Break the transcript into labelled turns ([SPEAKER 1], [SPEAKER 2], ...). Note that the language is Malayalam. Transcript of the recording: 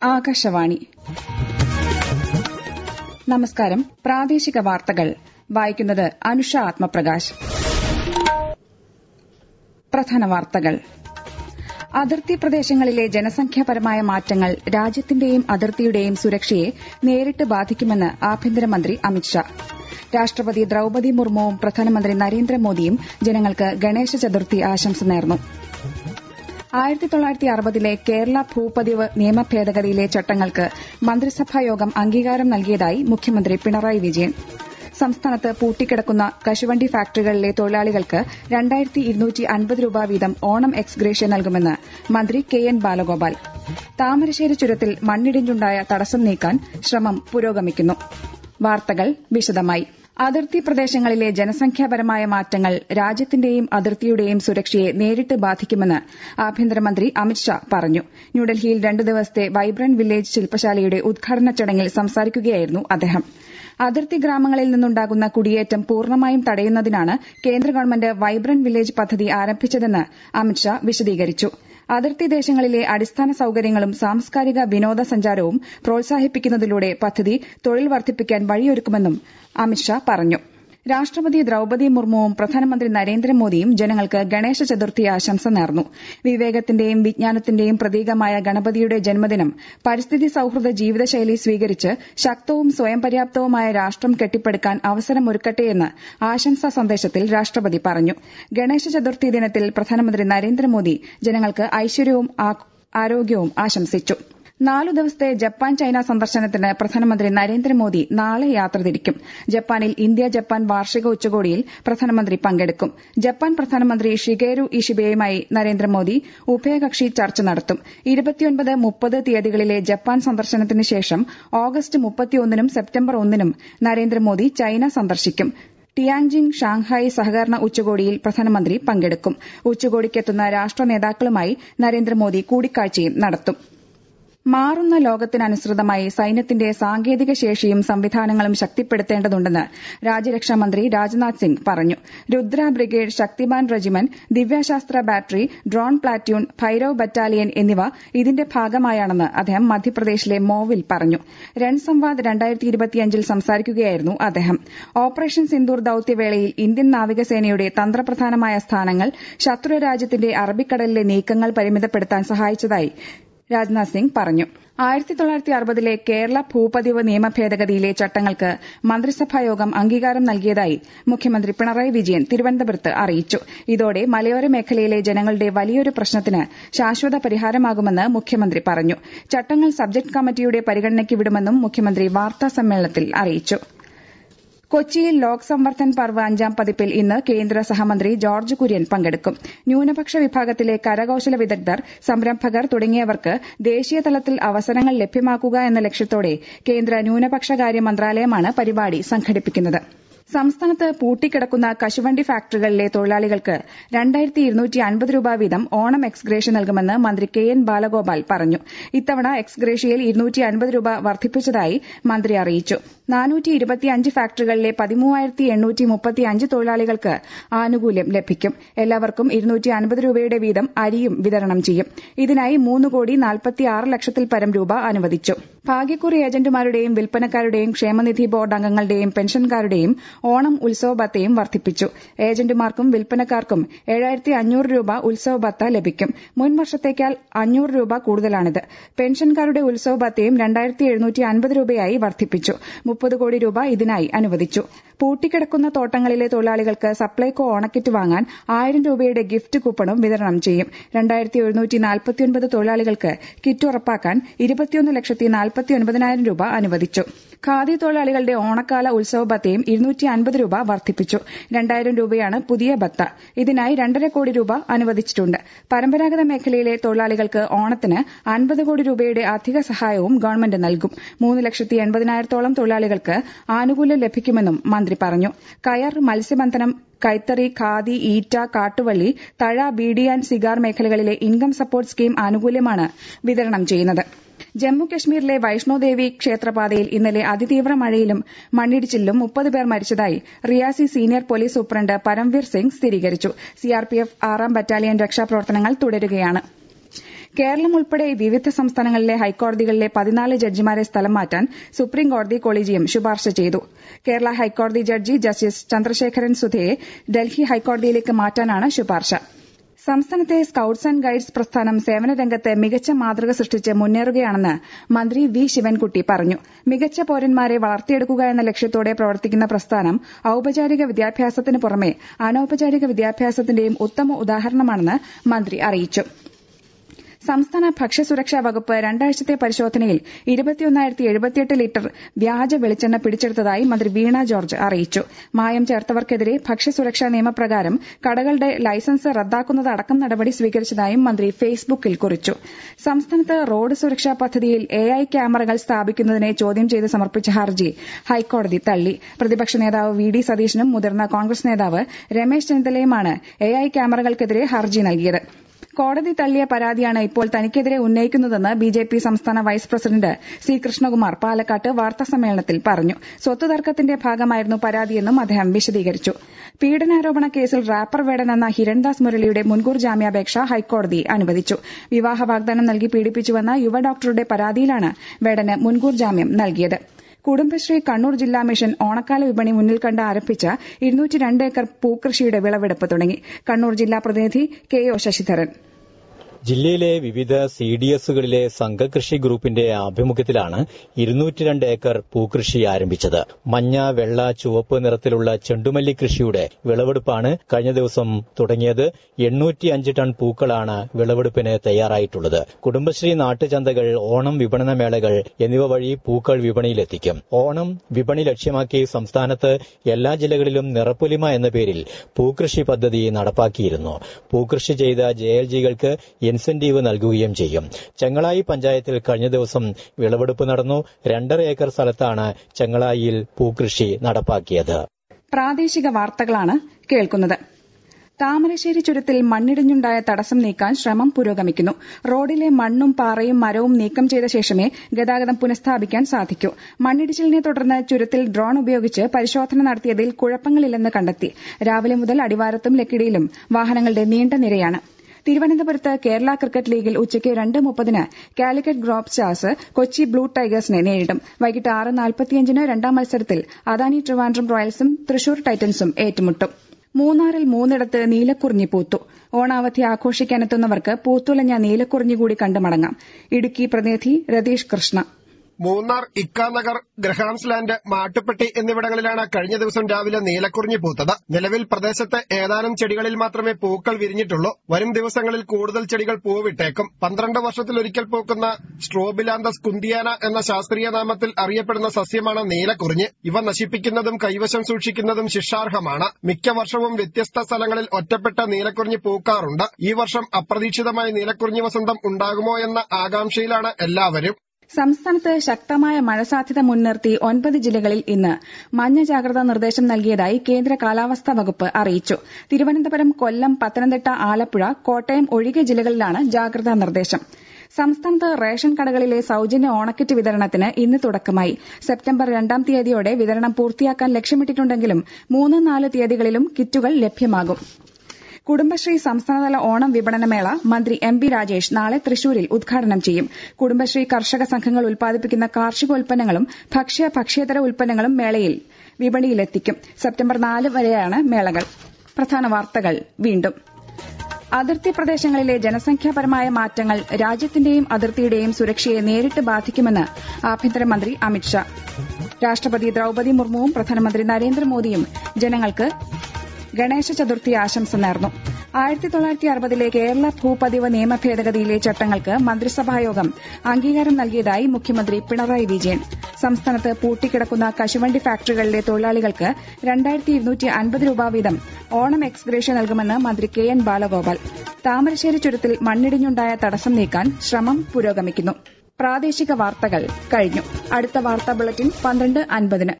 [SPEAKER 1] ആകാശവാണി നമസ്കാരം പ്രാദേശിക വാർത്തകൾ വായിക്കുന്നത് അനുഷ ആത്മപ്രകാശ് പ്രധാന വാർത്തകൾ അതിർത്തി പ്രദേശങ്ങളിലെ ജനസംഖ്യാപരമായ മാറ്റങ്ങൾ രാജ്യത്തിന്റെയും അതിർത്തിയുടെയും സുരക്ഷയെ നേരിട്ട് ബാധിക്കുമെന്ന് ആഭ്യന്തരമന്ത്രി അമിത്ഷാ രാഷ്ട്രപതി ദ്രൌപതി മുർമുവും പ്രധാനമന്ത്രി നരേന്ദ്രമോദിയും ജനങ്ങൾക്ക് ഗണേശ ചതുർത്ഥി ആശംസ നേർന്നു ആയിരത്തി തൊള്ളായിരത്തി അറുപതിലെ കേരള ഭൂപതിവ് നിയമ ഭേദഗതിയിലെ ചട്ടങ്ങൾക്ക് മന്ത്രിസഭായോഗം അംഗീകാരം നൽകിയതായി മുഖ്യമന്ത്രി പിണറായി വിജയൻ സംസ്ഥാനത്ത് പൂട്ടിക്കിടക്കുന്ന കശുവണ്ടി ഫാക്ടറികളിലെ തൊഴിലാളികൾക്ക് രണ്ടായിരത്തി ഇരുന്നൂറ്റി അൻപത് രൂപ വീതം ഓണം എക്സ് ഗ്രേഷ്യ നൽകുമെന്ന് മന്ത്രി കെ എൻ ബാലഗോപാൽ താമരശ്ശേരി ചുരത്തിൽ മണ്ണിടിഞ്ഞുണ്ടായ തടസ്സം നീക്കാൻ ശ്രമം പുരോഗമിക്കുന്നു വാർത്തകൾ വിശദമായി അതിർത്തി പ്രദേശങ്ങളിലെ ജനസംഖ്യാപരമായ മാറ്റങ്ങൾ രാജ്യത്തിന്റെയും അതിർത്തിയുടെയും സുരക്ഷയെ നേരിട്ട് ബാധിക്കുമെന്ന് ആഭ്യന്തരമന്ത്രി അമിത്ഷാ പറഞ്ഞു ന്യൂഡൽഹിയിൽ രണ്ട് ദിവസത്തെ വൈബ്രന്റ് വില്ലേജ് ശില്പശാലയുടെ ഉദ്ഘാടന ചടങ്ങിൽ സംസാരിക്കുകയായിരുന്നു അദ്ദേഹം അതിർത്തി ഗ്രാമങ്ങളിൽ നിന്നുണ്ടാകുന്ന കുടിയേറ്റം പൂർണ്ണമായും തടയുന്നതിനാണ് കേന്ദ്ര ഗവൺമെന്റ് വൈബ്രന്റ് വില്ലേജ് പദ്ധതി ആരംഭിച്ചതെന്ന് അമിത്ഷാ വിശദീകരിച്ചു അതിർത്തി ദേശങ്ങളിലെ അടിസ്ഥാന സൌകര്യങ്ങളും സാംസ്കാരിക വിനോദസഞ്ചാരവും പ്രോത്സാഹിപ്പിക്കുന്നതിലൂടെ പദ്ധതി തൊഴിൽ വർദ്ധിപ്പിക്കാൻ വഴിയൊരുക്കുമെന്നും അമിത്ഷാ പറഞ്ഞു രാഷ്ട്രപതി ദ്രൌപതി മുർമുവും പ്രധാനമന്ത്രി നരേന്ദ്രമോദിയും ജനങ്ങൾക്ക് ഗണേശ ചതുർത്ഥി ആശംസ നേർന്നു വിവേകത്തിന്റെയും വിജ്ഞാനത്തിന്റെയും പ്രതീകമായ ഗണപതിയുടെ ജന്മദിനം പരിസ്ഥിതി സൌഹൃദ ജീവിതശൈലി സ്വീകരിച്ച് ശക്തവും സ്വയം പര്യാപ്തവുമായ രാഷ്ട്രം കെട്ടിപ്പടുക്കാൻ അവസരമൊരുക്കട്ടെയെന്ന് ആശംസാ സന്ദേശത്തിൽ രാഷ്ട്രപതി പറഞ്ഞു ഗണേശ ചതുർത്ഥി ദിനത്തിൽ പ്രധാനമന്ത്രി നരേന്ദ്രമോദി ജനങ്ങൾക്ക് ഐശ്വര്യവും ആരോഗ്യവും ആശംസിച്ചു നാലു ദിവസത്തെ ജപ്പാൻ ചൈന സന്ദർശനത്തിന് പ്രധാനമന്ത്രി നരേന്ദ്രമോദി നാളെ യാത്ര തിരിക്കും ജപ്പാനിൽ ഇന്ത്യ ജപ്പാൻ വാർഷിക ഉച്ചകോടിയിൽ പ്രധാനമന്ത്രി പങ്കെടുക്കും ജപ്പാൻ പ്രധാനമന്ത്രി ഷിഗേരു ഇഷിബെയുമായി നരേന്ദ്രമോദി ഉഭയകക്ഷി ചർച്ച നടത്തും ഇരുപത്തിയൊൻപത് മുപ്പത് തീയതികളിലെ ജപ്പാൻ സന്ദർശനത്തിന് ശേഷം ഓഗസ്റ്റ് മുപ്പത്തിയൊന്നിനും സെപ്റ്റംബർ ഒന്നിനും നരേന്ദ്രമോദി ചൈന സന്ദർശിക്കും ടിയാങ്ജിങ് ഷാങ്ഹായ് സഹകരണ ഉച്ചകോടിയിൽ പ്രധാനമന്ത്രി പങ്കെടുക്കും ഉച്ചകോടിക്കെത്തുന്ന രാഷ്ട്ര നേതാക്കളുമായി നരേന്ദ്രമോദി കൂടിക്കാഴ്ചയും നടത്തും മാറുന്ന ലോകത്തിനനുസൃതമായി സൈന്യത്തിന്റെ സാങ്കേതിക ശേഷിയും സംവിധാനങ്ങളും ശക്തിപ്പെടുത്തേണ്ടതുണ്ടെന്ന് രാജ്യരക്ഷാമന്ത്രി രാജ്നാഥ് സിംഗ് പറഞ്ഞു Rudra brigade Shaktiman regiment Divyastra battery drone platoon Bhairav battalion എന്നിവ ഇതിന്റെ ഭാഗമായാണെന്ന് അദ്ദേഹം മധ്യപ്രദേശിലെ മോവിൽ പറഞ്ഞു രൺ സംവാദ് രണ്ടായിരത്തി ഇരുപത്തിയഞ്ചിൽ സംസാരിക്കുകയായിരുന്നു അദ്ദേഹം ഓപ്പറേഷൻ സിന്ദൂർ ദൌത്യവേളയിൽ ഇന്ത്യൻ നാവികസേനയുടെ തന്ത്രപ്രധാനമായ സ്ഥാനങ്ങൾ ശത്രു രാജ്യത്തിന്റെ അറബിക്കടലിലെ നീക്കങ്ങൾ പരിമിതപ്പെടുത്താൻ സഹായിച്ചതായി രാജ്നാഥ് സിംഗ് പറഞ്ഞു ആയിരത്തി തൊള്ളായിരത്തി അറുപതിലെ കേരള ഭൂപതിവ് നിയമ ഭേദഗതിയിലെ ചട്ടങ്ങൾക്ക് മന്ത്രിസഭായോഗം അംഗീകാരം നൽകിയതായി മുഖ്യമന്ത്രി പിണറായി വിജയൻ തിരുവനന്തപുരത്ത് അറിയിച്ചു ഇതോടെ മലയോര മേഖലയിലെ ജനങ്ങളുടെ വലിയൊരു പ്രശ്നത്തിന് ശാശ്വത പരിഹാരമാകുമെന്ന് മുഖ്യമന്ത്രി പറഞ്ഞു ചട്ടങ്ങൾ സബ്ജക്ട് കമ്മിറ്റിയുടെ പരിഗണനയ്ക്ക് വിടുമെന്നും മുഖ്യമന്ത്രി വാർത്താ സമ്മേളനത്തിൽ അറിയിച്ചു കൊച്ചിയിൽ ലോക് സംവർദ്ധൻ പർവ് അഞ്ചാം പതിപ്പിൽ ഇന്ന് കേന്ദ്ര സഹമന്ത്രി ജോർജ് കുര്യൻ പങ്കെടുക്കും ന്യൂനപക്ഷ വിഭാഗത്തിലെ കരകൌശല വിദഗ്ധർ സംരംഭകർ തുടങ്ങിയവർക്ക് ദേശീയതലത്തിൽ അവസരങ്ങൾ ലഭ്യമാക്കുക എന്ന ലക്ഷ്യത്തോടെ കേന്ദ്ര ന്യൂനപക്ഷകാര്യ മന്ത്രാലയമാണ് പരിപാടി സംഘടിപ്പിക്കുന്നത് സംസ്ഥാനത്ത് പൂട്ടിക്കിടക്കുന്ന കശുവണ്ടി ഫാക്ടറികളിലെ തൊഴിലാളികൾക്ക് രണ്ടായിരത്തി ഇരുന്നൂറ്റി അൻപത് രൂപ വീതം ഓണം എക്സ്ഗ്രേഷ്യ നൽകുമെന്ന് മന്ത്രി കെ എൻ ബാലഗോപാൽ പറഞ്ഞു ഇത്തവണ എക്സ്ഗ്രേഷ്യയിൽ ഇരുന്നൂറ്റി അൻപത് രൂപ വർദ്ധിപ്പിച്ചതായി മന്ത്രി അറിയിച്ചു നാനൂറ്റി ഇരുപത്തിയഞ്ച് ഫാക്ടറികളിലെ പതിമൂവായിരത്തി എണ്ണൂറ്റി മുപ്പത്തിയഞ്ച് തൊഴിലാളികൾക്ക് ആനുകൂല്യം ലഭിക്കും എല്ലാവർക്കും ഇരുന്നൂറ്റി അൻപത് രൂപയുടെ വീതം അരിയും വിതരണം ചെയ്യും ഇതിനായി മൂന്ന് കോടി നാൽപ്പത്തിയാറ് ലക്ഷത്തിൽ പരം രൂപ അനുവദിച്ചു ഭാഗ്യക്കുറി ഏജന്റുമാരുടെയും വിൽപ്പനക്കാരുടെയും ക്ഷേമനിധി ബോർഡ് അംഗങ്ങളുടെയും പെൻഷൻകാരുടെയും ഓണം ഉത്സവ ബത്തയും വർദ്ധിപ്പിച്ചു ഏജന്റുമാർക്കും വിൽപ്പനക്കാർക്കും ഏഴായിരത്തി അഞ്ഞൂറ് രൂപ ഉത്സവ ബത്ത ലഭിക്കും മുൻ വർഷത്തേക്കാൾ അഞ്ഞൂറ് രൂപ കൂടുതലാണിത് പെൻഷൻകാരുടെ ഉത്സവ ബത്തയും രണ്ടായിരത്തി എഴുന്നൂറ്റി അൻപത് രൂപയായി വർദ്ധിപ്പിച്ചു മുപ്പത് കോടി രൂപ ഇതിനായി അനുവദിച്ചു പൂട്ടിക്കിടക്കുന്ന തോട്ടങ്ങളിലെ തൊഴിലാളികൾക്ക് സപ്ലൈകോ ഓണക്കിറ്റ് വാങ്ങാൻ ആയിരം രൂപയുടെ ഗിഫ്റ്റ് കൂപ്പണും വിതരണം ചെയ്യും രണ്ടായിരത്തി എഴുന്നൂറ്റി നാൽപ്പത്തിയൊൻപത് തൊഴിലാളികൾക്ക് കിറ്റ് ഉറപ്പാക്കാൻ ഇരുപത്തിയൊന്ന് ലക്ഷത്തി നാൽപ്പത്തിയൊൻപതിനായിരം രൂപ അനുവദിച്ചു ഖാദി തൊഴിലാളികളുടെ ഓണക്കാല ഉത്സവ ബത്തയും ഇരുന്നൂറ്റി അൻപത് രൂപ വർദ്ധിപ്പിച്ചു രണ്ടായിരം രൂപയാണ് പുതിയ ബത്ത ഇതിനായി രണ്ടര കോടി രൂപ അനുവദിച്ചിട്ടുണ്ട് പരമ്പരാഗത മേഖലയിലെ തൊഴിലാളികൾക്ക് ഓണത്തിന് അൻപത് കോടി രൂപയുടെ അധിക സഹായവും ഗവൺമെന്റ് നൽകും മൂന്ന് ലക്ഷത്തി എൺപതിനായിരത്തോളം തൊഴിലാളികൾക്ക് ആനുകൂല്യം ലഭിക്കുമെന്നും മന്ത്രി പറഞ്ഞു കയർ മത്സ്യബന്ധനം കൈത്തറി ഖാദി ഈറ്റ കാട്ടുവള്ളി തഴ ബീഡി ആൻഡ് സിഗാർ മേഖലകളിലെ ഇൻകം സപ്പോർട്ട് സ്കീം ആനുകൂല്യമാണ് വിതരണം ചെയ്യുന്നത് ജമ്മു കശ്മീരിലെ വൈഷ്ണോദേവി ക്ഷേത്രപാതയിൽ ഇന്നലെ അതിതീവ്ര മഴയിലും മണ്ണിടിച്ചിലിലും മുപ്പത് പേർ മരിച്ചതായി Reasi senior police superintendent Paramvir Singh സ്ഥിരീകരിച്ചു സിആർപിഎഫ് ആറാം ബറ്റാലിയൻ രക്ഷാപ്രവർത്തനങ്ങൾ തുടരുകയാണ് കേരളം ഉൾപ്പെടെ വിവിധ സംസ്ഥാനങ്ങളിലെ ഹൈക്കോടതികളിലെ പതിനാല് ജഡ്ജിമാരെ സ്ഥലം മാറ്റാൻ സുപ്രീം കോടതി കൊളീജിയം ശുപാർശ ചെയ്തു കേരള ഹൈക്കോടതി ജഡ്ജി ജസ്റ്റിസ് ചന്ദ്രശേഖരൻ സുധയെ ഡൽഹി ഹൈക്കോടതിയിലേക്ക് മാറ്റാനാണ് ശുപാർശ സംസ്ഥാനത്തെ സ്കൌട്ട്സ് ആന്റ് ഗൈഡ്സ് പ്രസ്ഥാനം സേവനരംഗത്ത് മികച്ച മാതൃക സൃഷ്ടിച്ച് മുന്നേറുകയാണെന്ന് മന്ത്രി വി ശിവൻകുട്ടി പറഞ്ഞു മികച്ച പൌരന്മാരെ വളർത്തിയെടുക്കുക എന്ന ലക്ഷ്യത്തോടെ പ്രവർത്തിക്കുന്ന പ്രസ്ഥാനം ഔപചാരിക വിദ്യാഭ്യാസത്തിന് പുറമെ അനൌപചാരിക വിദ്യാഭ്യാസത്തിന്റെയും ഉത്തമ ഉദാഹരണമാണെന്ന് മന്ത്രി അറിയിച്ചു സംസ്ഥാന ഭക്ഷ്യസുരക്ഷാ വകുപ്പ് രണ്ടാഴ്ചത്തെ പരിശോധനയിൽ ഇരുപത്തിയൊന്നായിരത്തി എഴുപത്തിയെട്ട് ലിറ്റർ വ്യാജ വെളിച്ചെണ്ണ പിടിച്ചെടുത്തതായി മന്ത്രി വീണ ജോർജ് അറിയിച്ചു മായം ചേർത്തവർക്കെതിരെ ഭക്ഷ്യസുരക്ഷാ നിയമപ്രകാരം കടകളുടെ ലൈസൻസ് റദ്ദാക്കുന്നതടക്കം നടപടി സ്വീകരിച്ചതായും മന്ത്രി ഫേസ്ബുക്കിൽ കുറിച്ചു സംസ്ഥാനത്ത് റോഡ് സുരക്ഷാ പദ്ധതിയിൽ എഐ ക്യാമറകൾ സ്ഥാപിക്കുന്നതിനെ ചോദ്യം ചെയ്ത് സമർപ്പിച്ച ഹർജി ഹൈക്കോടതി തള്ളി പ്രതിപക്ഷ നേതാവ് വി ഡി സതീശനും മുതിർന്ന കോൺഗ്രസ് നേതാവ് രമേശ് ചെന്നിത്തലയുമാണ് എഐ ക്യാമറകൾക്കെതിരെ ഹർജി നൽകിയത് കോടതി തള്ളിയ പരാതിയാണ് ഇപ്പോൾ തനിക്കെതിരെ ഉന്നയിക്കുന്നതെന്ന് ബിജെപി സംസ്ഥാന വൈസ് പ്രസിഡന്റ് സി കൃഷ്ണകുമാർ പാലക്കാട്ട് വാർത്താസമ്മേളനത്തിൽ പറഞ്ഞു സ്വത്ത് തർക്കത്തിന്റെ ഭാഗമായിരുന്നു പരാതിയെന്നും അദ്ദേഹം വിശദീകരിച്ചു പീഡനാരോപണ കേസിൽ റാപ്പർ വേടൻ എന്ന ഹിരൺദാസ് മുരളിയുടെ മുൻകൂർ ജാമ്യാപേക്ഷ ഹൈക്കോടതി അനുവദിച്ചു വിവാഹ വാഗ്ദാനം നൽകി പീഡിപ്പിച്ചുവെന്ന യുവ ഡോക്ടറുടെ പരാതിയിലാണ് വേടന് മുൻകൂർ ജാമ്യം നൽകിയത് കുടുംബശ്രീ കണ്ണൂർ ജില്ലാ മിഷൻ ഓണക്കാല വിപണി മുന്നിൽ കണ്ട് ആരംഭിച്ച ഇരുന്നൂറ്റി രണ്ട് ഏക്കർ പൂക്കൃഷിയുടെ വിളവെടുപ്പ് തുടങ്ങി കണ്ണൂർ ജില്ലാ പ്രതിനിധി കെ ഒ ശശിധരൻ
[SPEAKER 2] ജില്ലയിലെ വിവിധ സി ഡി എസുകളിലെ സംഘകൃഷി ഗ്രൂപ്പിന്റെ ആഭിമുഖ്യത്തിലാണ് ഇരുന്നൂറ്റിരണ്ട് ഏക്കർ പൂക്കൃഷി ആരംഭിച്ചത് മഞ്ഞ വെള്ള ചുവപ്പ് നിറത്തിലുള്ള ചെണ്ടുമല്ലി കൃഷിയുടെ വിളവെടുപ്പാണ് കഴിഞ്ഞ ദിവസം തുടങ്ങിയത് എണ്ണൂറ്റിയഞ്ച് ടൺ പൂക്കളാണ് വിളവെടുപ്പിന് തയ്യാറായിട്ടുള്ളത് കുടുംബശ്രീ നാട്ടുചന്തകൾ ഓണം വിപണന മേളകൾ എന്നിവ വഴി പൂക്കൾ വിപണിയിലെത്തിക്കും ഓണം വിപണി ലക്ഷ്യമാക്കി സംസ്ഥാനത്ത് എല്ലാ ജില്ലകളിലും നിറപ്പൊലിമ എന്ന പേരിൽ പൂക്കൃഷി പദ്ധതി നടപ്പാക്കിയിരുന്നു പൂക്കൃഷി ചെയ്ത ജെ എൽ ജികൾക്ക് ഇൻസെന്റീവ് നൽകുകയും ചെയ്യും ചെങ്ങളായി പഞ്ചായത്തിൽ കഴിഞ്ഞ ദിവസം വിളവെടുപ്പ് നടന്നു രണ്ടര ഏക്കർ സ്ഥലത്താണ് ചെങ്ങളായിയിൽ പൂക്കൃഷി നടപ്പാക്കിയത്
[SPEAKER 1] പ്രാദേശിക വാർത്തകളാണ് കേൾക്കുന്നത് താമരശ്ശേരി ചുരത്തിൽ മണ്ണിടിഞ്ഞുണ്ടായ തടസ്സം നീക്കാൻ ശ്രമം പുരോഗമിക്കുന്നു റോഡിലെ മണ്ണും പാറയും മരവും നീക്കം ചെയ്ത ശേഷമേ ഗതാഗതം പുനഃസ്ഥാപിക്കാൻ സാധിക്കൂ മണ്ണിടിച്ചിലിനെ തുടർന്ന് ചുരത്തിൽ ഡ്രോൺ ഉപയോഗിച്ച് പരിശോധന നടത്തിയതിൽ കുഴപ്പങ്ങളില്ലെന്ന് കണ്ടെത്തി രാവിലെ മുതൽ അടിവാരത്തും ലക്കിടിയിലും വാഹനങ്ങളുടെ നീണ്ട നിരയാണ് തിരുവനന്തപുരത്ത് കേരള ക്രിക്കറ്റ് ലീഗിൽ ഉച്ചയ്ക്ക് രണ്ട് മുപ്പതിന് Calicut Globstars Kochi Blue ടൈഗേഴ്സിനെ നേരിടും വൈകിട്ട് ആറ് നാൽപ്പത്തിയഞ്ചിന് രണ്ടാം മത്സരത്തിൽ അദാനി ട്രിവാൻഡ്രം റോയൽസും തൃശൂർ ടൈറ്റൻസും ഏറ്റുമുട്ടും മൂന്നാറിൽ മൂന്നിടത്ത് നീലക്കുറിഞ്ഞി പൂത്തു ഓണാവധി ആഘോഷിക്കാനെത്തുന്നവർക്ക് പൂത്തുലഞ്ഞ നീലക്കുറിഞ്ഞി കൂടി കണ്ടു മടങ്ങാം ഇടുക്കി പ്രതിനിധി രതീഷ് കൃഷ്ണ
[SPEAKER 3] മൂന്നാർ ഇക്കാനഗർ ഗ്രഹാംസ് ലാൻഡ് മാട്ടുപ്പെട്ടി എന്നിവിടങ്ങളിലാണ് കഴിഞ്ഞ ദിവസം രാവിലെ നീലക്കുറിഞ്ഞി പൂത്തത് നിലവിൽ പ്രദേശത്ത് ഏതാനും ചെടികളിൽ മാത്രമേ പൂക്കൾ വിരിഞ്ഞിട്ടുള്ളൂ വരും ദിവസങ്ങളിൽ കൂടുതൽ ചെടികൾ പൂവിട്ടേക്കും പന്ത്രണ്ട് വർഷത്തിലൊരിക്കൽ പൂക്കുന്ന സ്ട്രോബിലാന്തസ് കുന്തിയാന എന്ന ശാസ്ത്രീയ നാമത്തിൽ അറിയപ്പെടുന്ന സസ്യമാണ് നീലക്കുറിഞ്ഞി ഇവ നശിപ്പിക്കുന്നതും കൈവശം സൂക്ഷിക്കുന്നതും ശിക്ഷാർഹമാണ് മിക്ക വർഷവും വ്യത്യസ്ത സ്ഥലങ്ങളിൽ ഒറ്റപ്പെട്ട നീലക്കുറിഞ്ഞി പൂക്കാറുണ്ട് ഈ വർഷം അപ്രതീക്ഷിതമായി നീലക്കുറിഞ്ഞി വസന്തം ഉണ്ടാകുമോ എന്ന ആകാംക്ഷയിലാണ് എല്ലാവരും
[SPEAKER 1] സംസ്ഥാനത്ത് ശക്തമായ മഴ സാധ്യത മുൻനിർത്തി ഒൻപത് ജില്ലകളിൽ ഇന്ന് മഞ്ഞ ജാഗ്രതാ നിർദ്ദേശം നൽകിയതായി കേന്ദ്ര കാലാവസ്ഥാ വകുപ്പ് അറിയിച്ചു തിരുവനന്തപുരം കൊല്ലം പത്തനംതിട്ട ആലപ്പുഴ കോട്ടയം ഒഴികെ ജില്ലകളിലാണ് ജാഗ്രതാ നിർദ്ദേശം സംസ്ഥാനത്ത് റേഷൻ കടകളിലെ സൌജന്യ ഓണക്കിറ്റ് വിതരണത്തിന് ഇന്ന് തുടക്കമായി സെപ്റ്റംബർ രണ്ടാം തീയതിയോടെ വിതരണം പൂർത്തിയാക്കാൻ ലക്ഷ്യമിട്ടിട്ടുണ്ടെങ്കിലും മൂന്ന് നാല് തീയതികളിലും കിറ്റുകൾ ലഭ്യമാകും കുടുംബശ്രീ സംസ്ഥാനതല ഓണം വിപണനമേള മന്ത്രി എം ബി രാജേഷ് നാളെ തൃശൂരിൽ ഉദ്ഘാടനം ചെയ്യും കുടുംബശ്രീ കർഷക സംഘങ്ങൾ ഉൽപ്പാദിപ്പിക്കുന്ന കാർഷികോൽപ്പന്നങ്ങളും ഭക്ഷ്യ ഭക്ഷ്യേതര ഉൽപ്പന്നങ്ങളും മേളയിൽ വിപണിയിലെത്തിക്കും സെപ്റ്റംബർ നാല് വരെയാണ് മേളകൾ പ്രധാന വാർത്തകൾ വീണ്ടും അതിർത്തി പ്രദേശങ്ങളിലെ ജനസംഖ്യാപരമായ മാറ്റങ്ങൾ രാജ്യത്തിന്റെയും അതിർത്തിയുടെയും സുരക്ഷയെ നേരിട്ട് ബാധിക്കുമെന്ന് ആഭ്യന്തരമന്ത്രി അമിത്ഷാ രാഷ്ട്രപതി ദ്രൌപതി മുർമുവും പ്രധാനമന്ത്രി നരേന്ദ്രമോദിയും ജനങ്ങൾക്ക് ഗണേശ ചതുർത്ഥി ആശംസ നേർന്നു ആയിരത്തി തൊള്ളായിരത്തി അറുപതിലെ കേരള ഭൂപതിവ് നിയമ ഭേദഗതിയിലെ ചട്ടങ്ങൾക്ക് മന്ത്രിസഭായോഗം അംഗീകാരം നൽകിയതായി മുഖ്യമന്ത്രി പിണറായി വിജയൻ സംസ്ഥാനത്ത് പൂട്ടിക്കിടക്കുന്ന കശുവണ്ടി ഫാക്ടറികളിലെ തൊഴിലാളികൾക്ക് രണ്ടായിരത്തി ഇരുന്നൂറ്റി അൻപത് രൂപ വീതം ഓണം എക്സ്ഗ്രേഷ്യ നൽകുമെന്ന് മന്ത്രി കെ എൻ ബാലഗോപാൽ താമരശ്ശേരി ചുരത്തിൽ മണ്ണിടിഞ്ഞുണ്ടായ തടസ്സം നീക്കാൻ ശ്രമം പുരോഗമിക്കുന്നു പ്രാദേശിക വാർത്തകൾ കഴിഞ്ഞു അടുത്ത വാർത്താ ബുള്ളറ്റിൻ പന്ത്രണ്ട് അൻപതിന്